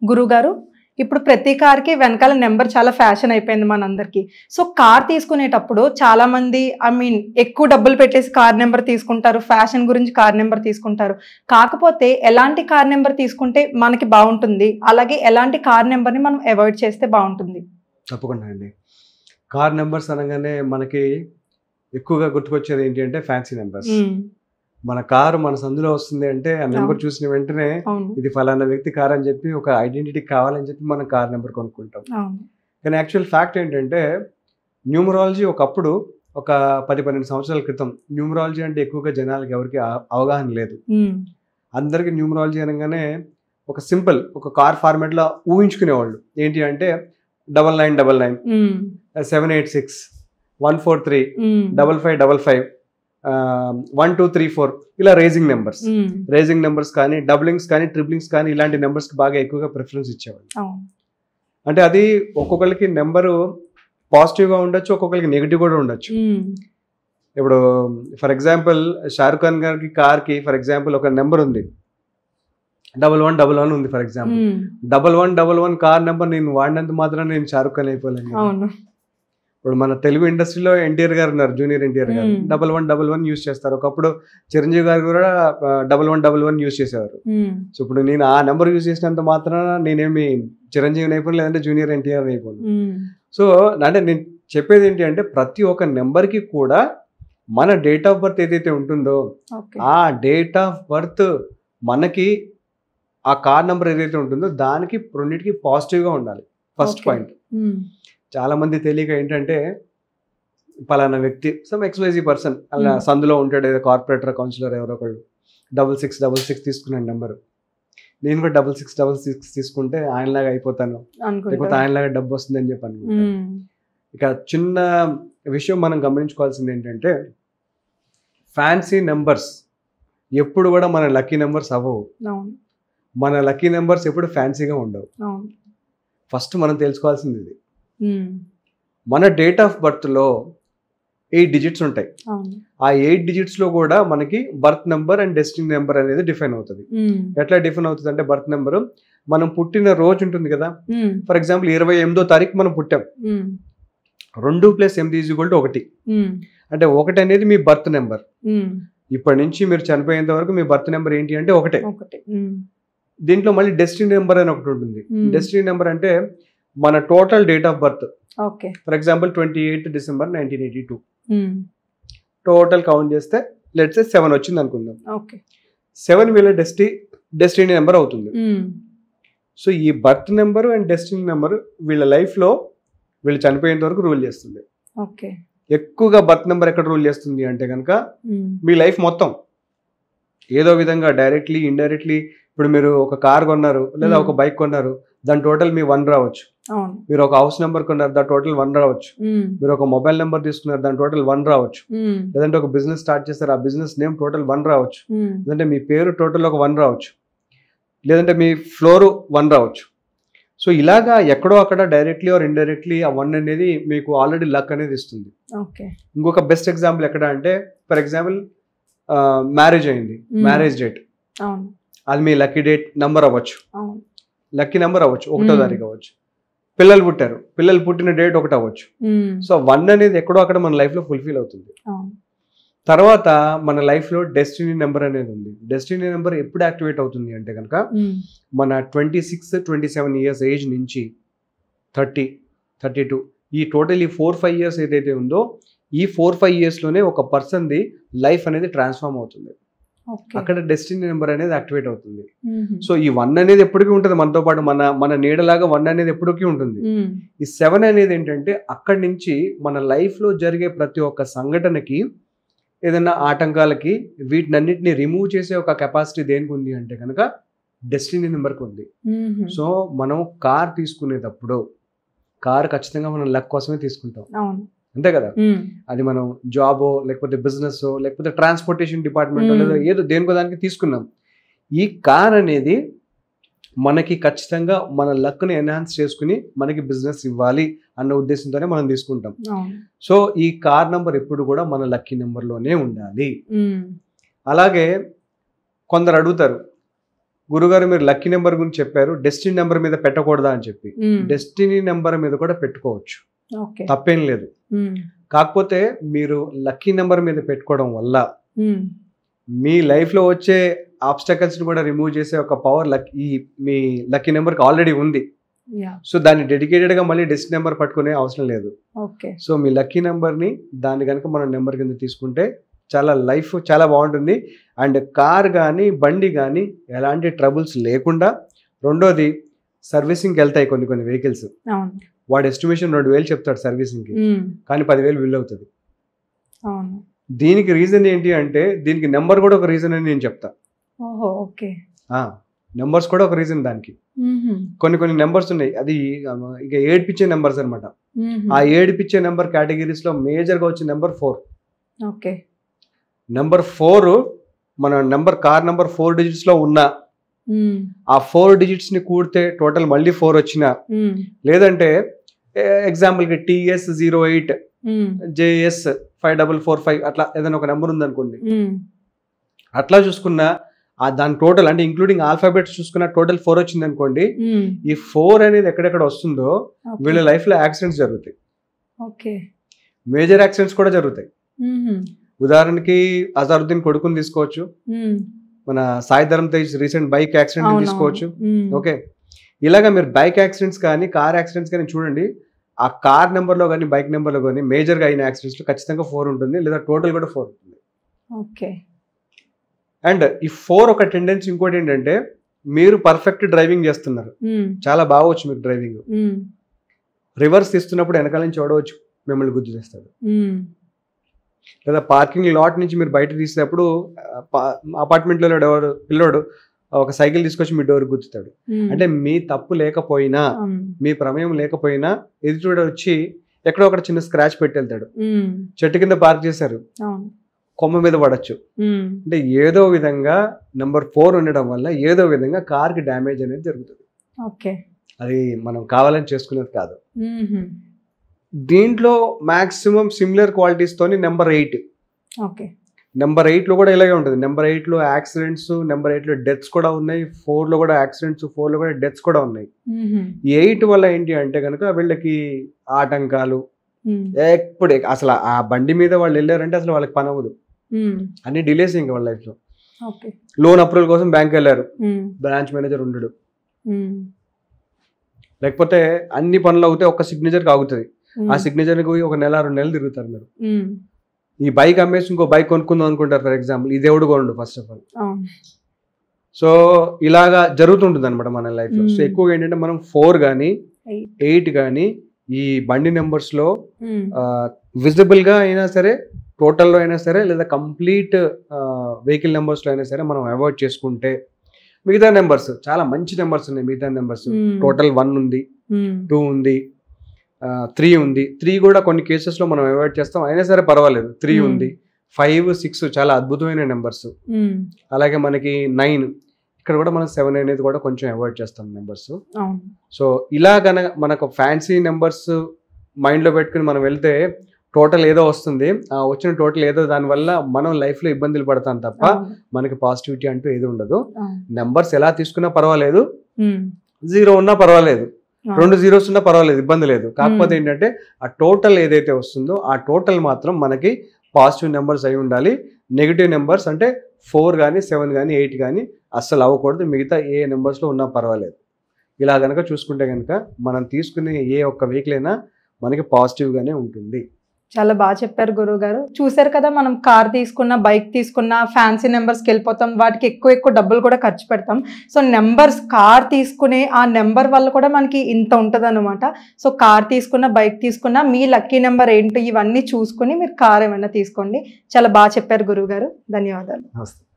గురుగారు ఇప్పుడు ప్రతి కార్కి వెనకాల నెంబర్ చాలా ఫ్యాషన్ అయిపోయింది మనందరికి సో కార్ తీసుకునేటప్పుడు చాలా మంది ఐ మీన్ ఎక్కువ డబ్బులు పెట్టేసి కార్ నెంబర్ తీసుకుంటారు ఫ్యాషన్ గురించి కార్ నెంబర్ తీసుకుంటారు కాకపోతే ఎలాంటి కార్ నెంబర్ తీసుకుంటే మనకి బాగుంటుంది అలాగే ఎలాంటి కార్ నెంబర్ని మనం అవాయిడ్ చేస్తే బాగుంటుంది తప్పకుండా అండి కార్ నెంబర్స్ అనగానే మనకి ఎక్కువగా గుర్తుకొచ్చేది ఏంటి అంటే ఫ్యాన్సీ నెంబర్స్ ఉమ్, మన కారు మన సందులో వస్తుంది అంటే ఆ నెంబర్ అవును. చూసిన వెంటనే అవును ఇది ఫలానా వ్యక్తి కార్ అని చెప్పి ఒక ఐడెంటిటీ కావాలని చెప్పి మనం కార్ నెంబర్ కొనుక్కుంటాం అవును కానీ యాక్చువల్ ఫ్యాక్ట్ ఏంటంటే న్యూమరాలజీ ఒకప్పుడు ఒక పది పన్నెండు సంవత్సరాల క్రితం న్యూమరాలజీ అంటే ఎక్కువగా జనాలకి ఎవరికి ఆ- అవగాహన లేదు ఉమ్, అందరికీ న్యూమరాలజీ అనగానే ఒక సింపుల్ ఒక కార్ ఫార్మాట్లో ఊహించుకునేవాళ్ళు ఏంటి అంటే double nine double nine um, seven eight six one four three um, double five double five one two three four ఇలా raising numbers um, raising numbers కానీ డబ్లింగ్స్ కానీ ట్రిప్లింగ్స్ కానీ ఇలాంటి నెంబర్స్కి బాగా ఎక్కువగా ప్రిఫరెన్స్ ఇచ్చేవాళ్ళు అవును అంటే అది ఒక్కొక్కరికి నెంబరు పాజిటివ్గా ఉండొచ్చు ఒక్కొక్కరికి నెగిటివ్ కూడా ఉండొచ్చు ఉమ్, ఇప్పుడు ఫర్ ఎగ్జాంపుల్ షారుఖ్ ఖాన్ గారికి కార్కి ఫర్ ఎగ్జాంపుల్ ఒక నెంబర్ ఉంది డబల్ వన్ డబల్ వన్ ఉంది for example um, double one double one car number నేను వాడినంత మాత్రం నేను షారుఖ్ ఖాన్ అయిపోలేను కదా. అవును ఇప్పుడు మన తెలుగు ఇండస్ట్రీలో ఎన్టీఆర్ గారు ఉన్నారు జూనియర్ ఎన్టీఆర్ గారు Hmm. Double one double one use చేస్తారు ఒకప్పుడు చిరంజీవి గారు కూడా double one double one use చేసేవారు ఉమ్, సో ఇప్పుడు నేను ఆ నెంబర్ యూస్ చేసినంత మాత్రాన నేనేమి చిరంజీవి అయిపోను లేదంటే జూనియర్ ఎన్టీఆర్ అయిపోను ఉమ్, సో అంటే నేను చెప్పేది ఏంటి అంటే ప్రతి ఒక్క నెంబర్కి కూడా మన డేట్ ఆఫ్ బర్త్ ఏదైతే ఉంటుందో ఓకే ఆ డేట్ ఆఫ్ బర్త్ మనకి ఆ కార్ నెంబర్ ఏదైతే ఉంటుందో దానికి రెండింటికి పాజిటివ్గా ఉండాలి ఫస్ట్ Okay. పాయింట్ ఉమ్, చాలా మంది తెలియక ఏంటంటే పలానా వ్యక్తి సమ్ ఎక్స్వైజీ పర్సన్ అలా Hmm. సందులో ఉంటాడు ఏదో కార్పొరేటర్ కౌన్సిలర్ ఎవరో ఒకళ్ళు డబుల్ సిక్స్ డబుల్ సిక్స్ తీసుకున్నాను నెంబర్ నేను కూడా డబుల్ సిక్స్ డబుల్ సిక్స్ తీసుకుంటే ఆయనలాగా అయిపోతాను లేకపోతే అనుకుంటా ఆయనలాగా డబ్బు వస్తుందని చెప్పి అనుకుంటాను ఉమ్, ఇక చిన్న విషయం మనం గమనించుకోవాల్సింది ఏంటంటే ఫ్యాన్సీ నెంబర్స్ ఎప్పుడు కూడా మన లక్కీ నెంబర్స్ అవ్వవు అవును మన లక్కీ నెంబర్స్ ఎప్పుడు ఫ్యాన్సీగా ఉండవు అవును ఫస్ట్ మనం తెలుసుకోవాల్సింది ఇది ఉమ్, మన డేట్ ఆఫ్ బర్త్లో ఎయిట్ డిజిట్స్ ఉంటాయి అవును ఆ ఎయిట్ డిజిట్స్లో కూడా మనకి birth number and destiny number అనేది డిఫైన్ అవుతుంది ఉమ్, ఎట్లా డిఫైన్ అవుతుంది అంటే బర్త్ నెంబర్ మనం పుట్టిన రోజు ఉంటుంది కదా ఉమ్, ఫర్ ఎగ్జాంపుల్ ఇరవై ఎనిమిదో తారీఖు మనం పుట్టాం ఉమ్, రెండు ప్లస్ ఎనిమిది ఈజ్ ఈక్వల్ టు ఒకటి ఉమ్, అంటే ఒకటి అనేది మీ బర్త్ నెంబర్ ఉమ్, ఇప్పటి నుంచి మీరు చనిపోయేంత వరకు మీ బర్త్ నెంబర్ ఏంటి అంటే ఒకటే ఒకటి ఉమ్, దీంట్లో మళ్ళీ డెస్టినీ నెంబర్ అని ఒకటి ఉంటుంది Hmm. డెస్టినీ నెంబర్ అంటే మన total date of birth okay for example twenty eighth December nineteen eighty two um, total count చేస్తే లెట్స్ సెవెన్ వచ్చింది అనుకుందాం ఓకే సెవెన్ వీళ్ళ డెస్టి డెస్టినీ నెంబర్ అవుతుంది ఉమ్, సో ఈ birth number and destiny number వీళ్ళ లైఫ్లో వీళ్ళు చనిపోయేంత వరకు రూల్ చేస్తుంది ఓకే ఎక్కువగా బర్త్ నెంబర్ ఎక్కడ రూల్ చేస్తుంది అంటే కనుక ఉమ్, మీ లైఫ్ మొత్తం ఏదో విధంగా డైరెక్ట్లీ ఇండైరెక్ట్లీ ఇప్పుడు మీరు ఒక కార్ కొన్నారు లేదా Hmm. ఒక బైక్ కొన్నారు దాని టోటల్ మీ వన్ రావచ్చు అవును మీరు ఒక హౌస్ నెంబర్ కొన్నారు దాని టోటల్ వన్ రావచ్చు ఉమ్, మీరు ఒక మొబైల్ నెంబర్ తీసుకున్నారు దాని టోటల్ వన్ రావచ్చు ఉమ్, లేదంటే ఒక బిజినెస్ స్టార్ట్ చేస్తారు ఆ బిజినెస్ నేమ్ టోటల్ వన్ రావచ్చు ఉమ్, లేదంటే మీ పేరు టోటల్ ఒక వన్ రావచ్చు లేదంటే మీ ఫ్లోర్ వన్ రావచ్చు సో ఇలాగా ఎక్కడో అక్కడ డైరెక్ట్లీ ఆర్ ఇండైరెక్ట్లీ ఆ వన్ అనేది మీకు ఆల్రెడీ లక్ అనేది ఇస్తుంది ఓకే ఇంకొక బెస్ట్ ఎగ్జాంపుల్ ఎక్కడ అంటే ఫర్ ఎగ్జాంపుల్ మ్యారేజ్ అయింది Hmm. మ్యారేజ్ డేట్ అవును అది మీ లక్కీ డేట్ నెంబర్ అవ్వచ్చు అవును లక్కీ నెంబర్ అవ్వచ్చు ఒకటో Hmm. తారీఖు అవ్వచ్చు పిల్లలు పుట్టారు పిల్లలు పుట్టిన డేట్ ఒకటి అవ్వచ్చు ఉమ్, సో వన్ అనేది ఎక్కడో అక్కడ మన లైఫ్లో ఫుల్ఫిల్ అవుతుంది అవును తర్వాత మన లైఫ్లో డెస్టినీ నెంబర్ అనేది ఉంది డెస్టినీ నెంబర్ ఎప్పుడు యాక్టివేట్ అవుతుంది అంటే కనుక ఉమ్, మన twenty six twenty seven years age నుంచి థర్టీ థర్టీ టూ ఈ టోటల్ ఈ ఫోర్ ఫైవ్ ఇయర్స్ ఏదైతే ఉందో ఈ ఫోర్ ఫైవ్ ఇయర్స్లోనే ఒక పర్సన్ది లైఫ్ అనేది ట్రాన్స్ఫార్మ్ అవుతుంది ఓకే అక్కడ డెస్టినీ నెంబర్ అనేది యాక్టివేట్ అవుతుంది ఉమ్, సో ఈ వన్ అనేది ఎప్పటికీ ఉంటుంది మనతో పాటు మన మన నీడలాగా వన్ అనేది ఎప్పటికీ ఉంటుంది ఉమ్, ఈ సెవెన్ అనేది ఏంటంటే అక్కడి నుంచి మన లైఫ్లో జరిగే ప్రతి ఒక్క సంఘటనకి ఏదైనా ఆటంకాలకి వీటినన్నిటిని రిమూవ్ చేసే ఒక కెపాసిటీ దేనికి ఉంది అంటే కనుక డెస్టినీ నెంబర్కి ఉంది ఉమ్, సో మనం కార్ తీసుకునేటప్పుడు కార్ ఖచ్చితంగా మనం లక్ కోసమే తీసుకుంటాం అవును అంతే కదా ఉమ్, అది మనం జాబో లేకపోతే బిజినెస్ లేకపోతే ట్రాన్స్పోర్టేషన్ డిపార్ట్మెంట్ Hmm. లేదా ఏదో దేనికో దానికి తీసుకున్నాం ఈ కార్ అనేది మనకి ఖచ్చితంగా మన లక్ని ఎన్హాన్స్ చేసుకుని మనకి బిజినెస్ ఇవ్వాలి అన్న ఉద్దేశంతోనే మనం తీసుకుంటాం అవును సో ఈ కార్ నెంబర్ ఎప్పుడు కూడా మన లక్కీ నెంబర్లోనే ఉండాలి ఉమ్, అలాగే కొందరు అడుగుతారు గురుగారు మీరు లక్కీ నెంబర్ గురించి చెప్పారు డెస్టినీ నెంబర్ మీద పెట్టకూడదా అని చెప్పి ఉమ్, డెస్టినీ నెంబర్ మీద కూడా పెట్టుకోవచ్చు ఓకే తప్పేం లేదు ఉమ్, కాకపోతే మీరు లక్కీ నెంబర్ మీద పెట్టుకోవడం వల్ల ఉమ్, మీ లైఫ్లో వచ్చే ఆబ్స్టకల్స్ని కూడా రిమూవ్ చేసే ఒక పవర్ లక్ ఈ మీ లక్కీ నెంబర్కి ఆల్రెడీ ఉంది యా సో దాన్ని డెడికేటెడ్గా మళ్ళీ డెస్టినీ నెంబర్ పట్టుకునే అవసరం లేదు ఓకే సో మీ లక్కీ నెంబర్ని దాన్ని కనుక మనం నెంబర్ కింద తీసుకుంటే చాలా లైఫ్ చాలా బాగుంటుంది అండ్ కార్ కానీ బండి కానీ ఎలాంటి ట్రబుల్స్ లేకుండా రెండోది సర్వీసింగ్కి వెళ్తాయి కొన్ని కొన్ని వెహికల్స్ అవును వాడు ఎస్టిమేషన్ రెండు వేలు చెప్తాడు సర్వీసింగ్కి ఉమ్, కానీ పదివేలు బిల్ అవుతుంది అవును దీనికి రీజన్ ఏంటి అంటే దీనికి నెంబర్ కూడా ఒక రీజన్ అని నేను చెప్తా ఓహో ఓకే నెంబర్స్ కూడా ఒక రీజన్ దానికి ఉహుం, కొన్ని కొన్ని నెంబర్స్ ఉన్నాయి అది ఆ, ఇక ఏడిపించే నెంబర్స్ అనమాట ఉహుం, ఆ ఏడిపించే నెంబర్ కేటగిరీస్లో మేజర్గా వచ్చే number four okay number four మన నెంబర్ కార్ నెంబర్ ఫోర్ డిజిట్స్లో ఉన్న ఉమ్, ఆ ఫోర్ డిజిట్స్ని కూడితే టోటల్ మళ్ళీ ఫోర్ వచ్చిన ఉమ్, లేదంటే ఎగ్జాంపుల్కి TS zero eight um, JS five double four five అట్లా ఏదైనా ఒక నెంబర్ ఉందనుకోండి ఉమ్, అట్లా చూసుకున్న ఆ దాని టోటల్ అంటే ఇంక్లూడింగ్ ఆల్ఫాబెట్స్ చూసుకున్న టోటల్ ఫోర్ వచ్చింది అనుకోండి ఉమ్, ఈ ఫోర్ అనేది ఎక్కడెక్కడ వస్తుందో ఓకే, వీళ్ళ లైఫ్లో యాక్సిడెంట్స్ జరుగుతాయి ఓకే మేజర్ యాక్సిడెంట్స్ కూడా జరుగుతాయి ఉహుం, ఉదాహరణకి అజారుద్దీన్ కొడుకుని తీసుకోవచ్చు ఉమ్, మన Sai Dharam Tej recent bike accident అవునవును. తీసుకోవచ్చు ఉమ్, ఓకే ఇలాగా మీరు బైక్ యాక్సిడెంట్స్ కానీ కార్ యాక్సిడెంట్స్ కానీ చూడండి ఆ కార్ నెంబర్లో కానీ బైక్ నెంబర్లో కానీ మేజర్గా అయిన యాక్సిడెంట్స్లో ఖచ్చితంగా ఫోర్ ఉంటుంది లేదా టోటల్ కూడా ఫోర్ ఉంటుంది ఓకే అండ్ ఈ ఫోర్ ఒక టెండెన్సీ ఇంకోటి ఏంటంటే మీరు పర్ఫెక్ట్ డ్రైవింగ్ చేస్తున్నారు ఉమ్, చాలా బాగవచ్చు మీకు డ్రైవింగ్ ఉమ్, రివర్స్ తీస్తున్నప్పుడు వెనకాల నుంచి చూడవచ్చు మిమ్మల్ని గుర్తు చేస్తాడు ఉమ్, లేదా పార్కింగ్ లాట్ నుంచి మీరు బయట తీసేటప్పుడు అపార్ట్మెంట్లో ఎవరు పిల్లోడు ఒక సైకిల్ తీసుకొచ్చి మీ డోర్ గుర్తుతాడు ఉమ్, అంటే మీ తప్పు లేకపోయినా ఉమ్, మీ ప్రమేయం లేకపోయినా ఎదుటివాడు వచ్చి ఎక్కడో ఒకటి చిన్న స్క్రాచ్ పెట్టి వెళ్తాడు ఉమ్, చెట్టు కింద పార్క్ చేశారు అవును కొమ్మ మీద పడచ్చు ఉమ్, అంటే ఏదో విధంగా నెంబర్ ఫోర్ ఉండడం వల్ల ఏదో విధంగా కార్కి డ్యామేజ్ అనేది జరుగుతుంది ఓకే అది మనం కావాలని చేసుకునేది కాదు ఉహుం, దీంట్లో మాక్సిమం సిమిలర్ క్వాలిటీస్తోని నెంబర్ ఎయిట్ ఓకే నెంబర్ ఎయిట్లో కూడా ఇలాగే ఉంటుంది నెంబర్ ఎయిట్లో యాక్సిడెంట్స్ నెంబర్ ఎయిట్లో డెత్స్ కూడా ఉన్నాయి ఫోర్లో కూడా యాక్సిడెంట్స్ ఫోర్లో కూడా డెత్స్ కూడా ఉన్నాయి ఉహుం, ఈ ఎయిట్ వల్ల ఏంటి అంటే కనుక వీళ్ళకి ఆటంకాలు ఉమ్, ఎప్పుడు అసలు ఆ బండి మీద వాళ్ళు వెళ్ళారంటే అసలు వాళ్ళకి పని అవ్వదు ఉమ్, అన్ని డిలేస్ ఇంకా వాళ్ళ లైఫ్లో ఓకే లోన్ అప్రూవల్ కోసం బ్యాంక్ వెళ్ళారు ఉమ్, బ్రాంచ్ మేనేజర్ ఉండడు ఉమ్, లేకపోతే అన్ని పనులు అవుతాయి ఒక సిగ్నేచర్కి ఆగుతుంది ఉమ్, ఆ సిగ్నేచర్కి ఒక నెల రెండు నెలలు తిరుగుతారు మీరు ఉమ్, ఈ బైక్ అమ్మేసి ఇంకో బైక్ కొనుక్కుందాం అనుకుంటారు ఫర్ ఎగ్జాంపుల్ ఇది ఎవడు కొనుడు ఫస్ట్ ఆఫ్ ఆల్ అవును సో ఇలాగా జరుగుతుంటుంది అనమాట మన లైఫ్లో సో Hmm. ఎక్కువగా ఏంటంటే మనం ఫోర్ కానీ Eight. ఎయిట్ కానీ ఈ బండి నెంబర్స్లో ఉమ్, విజిబుల్గా అయినా సరే టోటల్లో అయినా సరే లేదా కంప్లీట్ వెహికల్ నెంబర్స్లో అయినా సరే మనం అవాయిడ్ చేసుకుంటే మిగతా నెంబర్స్ చాలా మంచి నెంబర్స్ ఉన్నాయి మిగతా నెంబర్స్ ఉమ్, టోటల్ వన్ ఉంది ఉమ్, టూ ఉంది త్రీ ఉంది త్రీ కూడా కొన్ని కేసెస్లో మనం అవాయిడ్ చేస్తాం అయినా సరే పర్వాలేదు త్రీ Hmm. ఉంది ఫైవ్ సిక్స్ చాలా అద్భుతమైన నెంబర్స్ ఉమ్, అలాగే మనకి నైన్ ఇక్కడ కూడా మనం సెవెన్ అనేది కూడా కొంచెం అవాయిడ్ చేస్తాం నెంబర్స్ అవును సో ఇలా గనక మనకు ఫ్యాన్సీ నెంబర్స్ మైండ్లో పెట్టుకుని మనం వెళ్తే టోటల్ ఏదో వస్తుంది ఆ వచ్చిన టోటల్ ఏదో దానివల్ల మనం లైఫ్లో ఇబ్బందులు పడతాం తప్ప అవును, మనకి పాజిటివిటీ అంటూ ఏది ఉండదు అవును, నెంబర్స్ ఎలా తీసుకున్నా పర్వాలేదు ఉమ్, జీరో ఉన్నా పర్వాలేదు అవును. రెండు జీరోస్ ఉన్నా పర్వాలేదు ఇబ్బంది లేదు కాకపోతే Hmm. ఏంటంటే ఆ టోటల్ ఏదైతే వస్తుందో ఆ టోటల్ మాత్రం మనకి పాజిటివ్ నెంబర్స్ అయి ఉండాలి నెగిటివ్ నెంబర్స్ అంటే ఫోర్ కానీ సెవెన్ కానీ ఎయిట్ కానీ అస్సలు అవ్వకూడదు మిగతా ఏ నెంబర్స్లో ఉన్నా పర్వాలేదు ఇలా కనుక చూసుకుంటే కనుక మనం తీసుకునే ఏ ఒక్క వెహికల్ అయినా మనకి పాజిటివ్గానే ఉంటుంది చాలా బాగా చెప్పారు గురువు గారు చూసారు కదా మనం కార్ తీసుకున్న బైక్ తీసుకున్న ఫ్యాన్సీ నెంబర్స్కి వెళ్ళిపోతాం వాటికి ఎక్కువ ఎక్కువ డబ్బులు కూడా ఖర్చు పెడతాం సో నెంబర్స్ కార్ తీసుకునే ఆ నెంబర్ వల్ల కూడా మనకి ఇంత ఉంటుంది అనమాట సో కార్ తీసుకున్న బైక్ తీసుకున్న మీ లక్కీ నెంబర్ ఏంటి ఇవన్నీ చూసుకుని మీరు కార్ ఏమైనా తీసుకోండి చాలా బాగా చెప్పారు గురువు గారు ధన్యవాదాలు నమస్తే